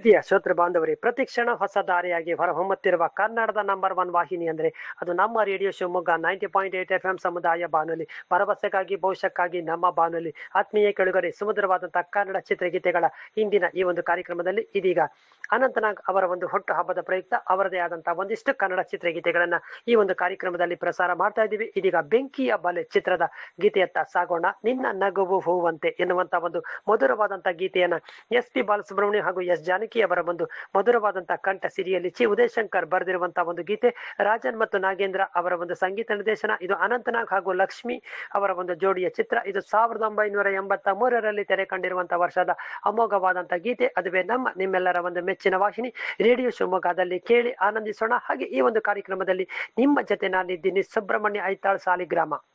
ಪ್ರೀತಿಯ ಶ್ರೋತೃ ಬಾಂಧವರೇ ಪ್ರತಿಕ್ಷಣ ಹೊಸ ದಾರಿಯಾಗಿ ಹೊರಹೊಮ್ಮುತ್ತಿರುವ ಕನ್ನಡದ ನಂಬರ್ ಒನ್ ವಾಹಿನಿ ಅಂದ್ರೆ ಅದು ನಮ್ಮ radio Shivamogga ninety point eight F M ಸಮುದಾಯ ಬಾನುಲಿ ಭರವಸೆಗಾಗಿ ಭವಿಷ್ಯಕ್ಕಾಗಿ ನಮ್ಮ ಬಾನುಲಿ ಆತ್ಮೀಯ ಕೆಳಗರೆ ಸುಮಧುರವಾದಂತಹ ಕನ್ನಡ ಚಿತ್ರಗೀತೆಗಳ ಇಂದಿನ ಈ ಒಂದು ಕಾರ್ಯಕ್ರಮದಲ್ಲಿ ಇದೀಗ ಅನಂತನಾಗ್ ಅವರ ಒಂದು ಹುಟ್ಟು ಹಬ್ಬದ ಪ್ರಯುಕ್ತ ಅವರದೇ ಆದಂತಹ ಒಂದಿಷ್ಟು ಕನ್ನಡ ಚಿತ್ರಗೀತೆಗಳನ್ನ ಈ ಒಂದು ಕಾರ್ಯಕ್ರಮದಲ್ಲಿ ಪ್ರಸಾರ ಮಾಡ್ತಾ ಇದ್ದೀವಿ ಇದೀಗ ಬೆಂಕಿಯ ಬಲೆ ಚಿತ್ರದ ಗೀತೆಯತ್ತ ಸಾಗೋಣ ನಿನ್ನ ನಗುವು ಹೂವಂತೆ ಎನ್ನುವಂತ ಒಂದು ಮಧುರವಾದಂತಹ ಗೀತೆಯನ್ನ ಎಸ್ ಪಿ ಬಾಲಸುಬ್ರಹ್ಮಣ್ಯ ಹಾಗೂ ಎಸ್ ಜಾನಕಿ ಅವರ ಒಂದು ಮಧುರವಾದಂತಹ ಕಂಠ ಸಿರಿಯಲ್ಲಿ ಚಿ ಉದಯಶಂಕರ್ ಬರೆದಿರುವಂತಹ ಒಂದು ಗೀತೆ ರಾಜನ್ ಮತ್ತು ನಾಗೇಂದ್ರ ಅವರ ಒಂದು ಸಂಗೀತ ನಿರ್ದೇಶನ ಇದು ಅನಂತನಾಗ್ ಹಾಗೂ ಲಕ್ಷ್ಮಿ ಅವರ ಒಂದು ಜೋಡಿಯ ಚಿತ್ರ ಇದು ಸಾವಿರದ ಒಂಬೈನೂರ ಎಂಬತ್ತ ಮೂರರಲ್ಲಿ ತೆರೆ ಕಂಡಿರುವಂತಹ ವರ್ಷದ ಅಮೋಘವಾದಂತಹ ಗೀತೆ ಅದುವೇ ನಮ್ಮ ನಿಮ್ಮೆಲ್ಲರ ಒಂದು ಮೆಚ್ಚಿನ ವಾಹಿನಿ ರೇಡಿಯೋ ಶಿವಮೊಗ್ಗದಲ್ಲಿ ಕೇಳಿ ಆನಂದಿಸೋಣ ಹಾಗೆ ಈ ಒಂದು ಕಾರ್ಯಕ್ರಮದಲ್ಲಿ ನಿಮ್ಮ ಜೊತೆ ನಾನಿದ್ದೀನಿ ಸುಬ್ರಹ್ಮಣ್ಯ ಐತಾಳ್ ಸಾಲಿಗ್ರಾಮ